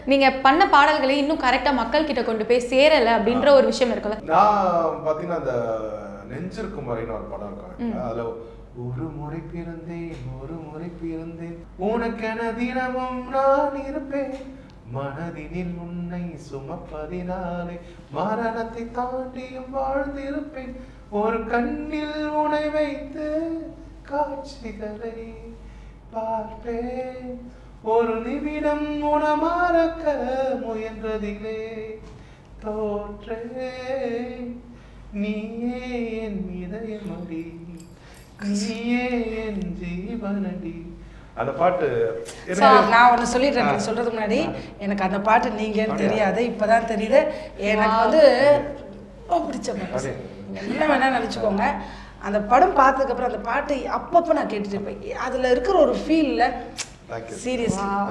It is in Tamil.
நீங்க பண்ண பாடல்களை இன்னும் கரெக்டா மக்கள் கிட்ட கொண்டு போய் சேரல அப்படின்ற ஒரு விஷயம் இருக்குல்ல நான் பாத்தீங்கன்னா அந்த நெஞ்சிருக்கும் வரைன்னு ஒரு படம் இருக்கும் அதுல ஒரு முறை பிறந்தேன் ஒரு முறை பிறந்தேன் உனக்கென தினமும் நான் இருப்பேன் மனதினில் உன்னை சுமப்பதினாலே மரணத்தை தாண்டியும் வாழ்ந்திருப்பேன் ஒரு கண்ணில் உனை வைத்து காட்சிகளை பார்ப்பேன் ஒரு நிமிடம் உணமாறக்க முயன்றதிலே தோற்றே நீயே என் இதயமடி நீயே என் ஜீவனடி அந்த பாட்டு So, நான் ஒன்று சொல்லிடுறேன் நீங்க சொல்றதுக்கு முன்னாடி எனக்கு அந்த பாட்டு நீங்கன்னு தெரியாது இப்பதான் தெரியுது எனக்கு வந்து ரொம்ப பிடிச்ச பாட்டு அப்படியே. நீங்க என்ன வேணா நினச்சிக்கோங்க அந்த படம் பார்த்ததுக்கப்புறம் அந்த பாட்டு அப்பப்போ நான் கேட்டுட்டு இருப்பேன் அதில் இருக்கிற ஒரு ஃபீலில் Thank you. சீரியஸ்லி